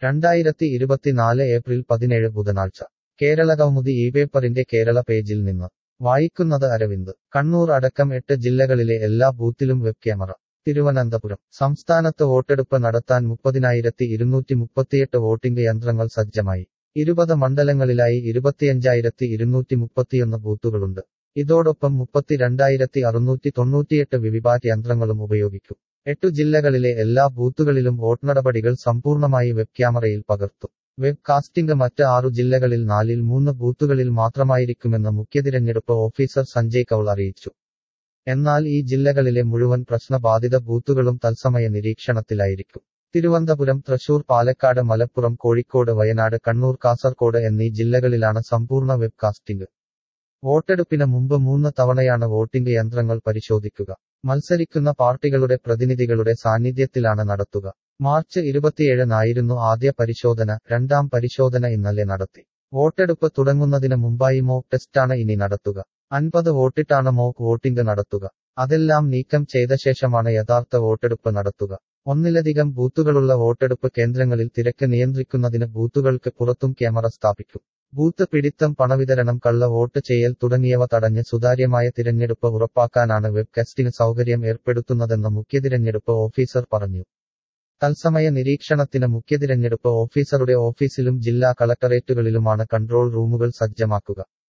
രണ്ടായിരത്തി ഇരുപത്തിനാല് ഏപ്രിൽ പതിനേഴ് ബുധനാഴ്ച കേരളകൗമുദി ഈ പേപ്പറിന്റെ കേരള പേജിൽ നിന്ന് വായിക്കുന്നത് അരവിന്ദ് കണ്ണൂർ അടക്കം എട്ട് ജില്ലകളിലെ എല്ലാ ബൂത്തിലും വെബ് ക്യാമറ തിരുവനന്തപുരം സംസ്ഥാനത്ത് വോട്ടെടുപ്പ് നടത്താൻ മുപ്പതിനായിരത്തി ഇരുന്നൂറ്റി മുപ്പത്തിയെട്ട് വോട്ടിംഗ് യന്ത്രങ്ങൾ സജ്ജമായി ഇരുപത് മണ്ഡലങ്ങളിലായി ഇരുപത്തിയഞ്ചായിരത്തി ഇരുന്നൂറ്റി മുപ്പത്തിയൊന്ന് ബൂത്തുകളുണ്ട് ഇതോടൊപ്പം മുപ്പത്തിരണ്ടായിരത്തി അറുന്നൂറ്റി തൊണ്ണൂറ്റിയെട്ട് വിവിപാറ്റ് യന്ത്രങ്ങളും ഉപയോഗിക്കും എട്ടു ജില്ലകളിലെ എല്ലാ ബൂത്തുകളിലും വോട്ട് നടപടികൾ സമ്പൂർണ്ണമായി വെബ് ക്യാമറയിൽ പകർത്തും വെബ് കാസ്റ്റിംഗ് മറ്റ് ആറു ജില്ലകളിൽ നാലിൽ മൂന്ന് ബൂത്തുകളിൽ മാത്രമായിരിക്കുമെന്ന് മുഖ്യതിരഞ്ഞെടുപ്പ് ഓഫീസർ സഞ്ജയ് കൌൾ അറിയിച്ചു എന്നാൽ ഈ ജില്ലകളിലെ മുഴുവൻ പ്രശ്നബാധിത ബൂത്തുകളും തത്സമയ നിരീക്ഷണത്തിലായിരിക്കും തിരുവനന്തപുരം തൃശൂർ പാലക്കാട് മലപ്പുറം കോഴിക്കോട് വയനാട് കണ്ണൂർ കാസർകോട് എന്നീ ജില്ലകളിലാണ് സമ്പൂർണ്ണ വെബ് കാസ്റ്റിംഗ് വോട്ടെടുപ്പിന് മുമ്പ് മൂന്ന് തവണയാണ് വോട്ടിംഗ് യന്ത്രങ്ങൾ പരിശോധിക്കുക മത്സരിക്കുന്ന പാർട്ടികളുടെ പ്രതിനിധികളുടെ സാന്നിധ്യത്തിലാണ് നടത്തുക മാർച്ച് ഇരുപത്തിയേഴിനായിരുന്നു ആദ്യ പരിശോധന രണ്ടാം പരിശോധന ഇന്നലെ നടത്തി വോട്ടെടുപ്പ് തുടങ്ങുന്നതിന് മുമ്പായി മോക്ക് ടെസ്റ്റാണ് ഇനി നടത്തുക അൻപത് വോട്ടിട്ടാണ് മോക്ക് വോട്ടിംഗ് നടത്തുക അതെല്ലാം നീക്കം ചെയ്ത ശേഷമാണ് യഥാർത്ഥ വോട്ടെടുപ്പ് നടത്തുക ഒന്നിലധികം ബൂത്തുകളുള്ള വോട്ടെടുപ്പ് കേന്ദ്രങ്ങളിൽ തിരക്ക് നിയന്ത്രിക്കുന്നതിന് ബൂത്തുകൾക്ക് പുറത്തും ക്യാമറ സ്ഥാപിക്കും ബൂത്ത് പിടിത്തം പണവിതരണം കള്ള വോട്ട് ചെയ്യൽ തുടങ്ങിയവ തടഞ്ഞ് സുതാര്യമായ തിരഞ്ഞെടുപ്പ് ഉറപ്പാക്കാനാണ് വെബ് കാസ്റ്റിംഗ് സൗകര്യം ഏർപ്പെടുത്തുന്നതെന്ന് മുഖ്യതിരഞ്ഞെടുപ്പ് ഓഫീസർ പറഞ്ഞു തത്സമയ നിരീക്ഷണത്തിന് മുഖ്യതിരഞ്ഞെടുപ്പ് ഓഫീസറുടെ ഓഫീസിലും ജില്ലാ കളക്ടറേറ്റുകളിലുമാണ് കൺട്രോൾ റൂമുകൾ സജ്ജമാക്കുക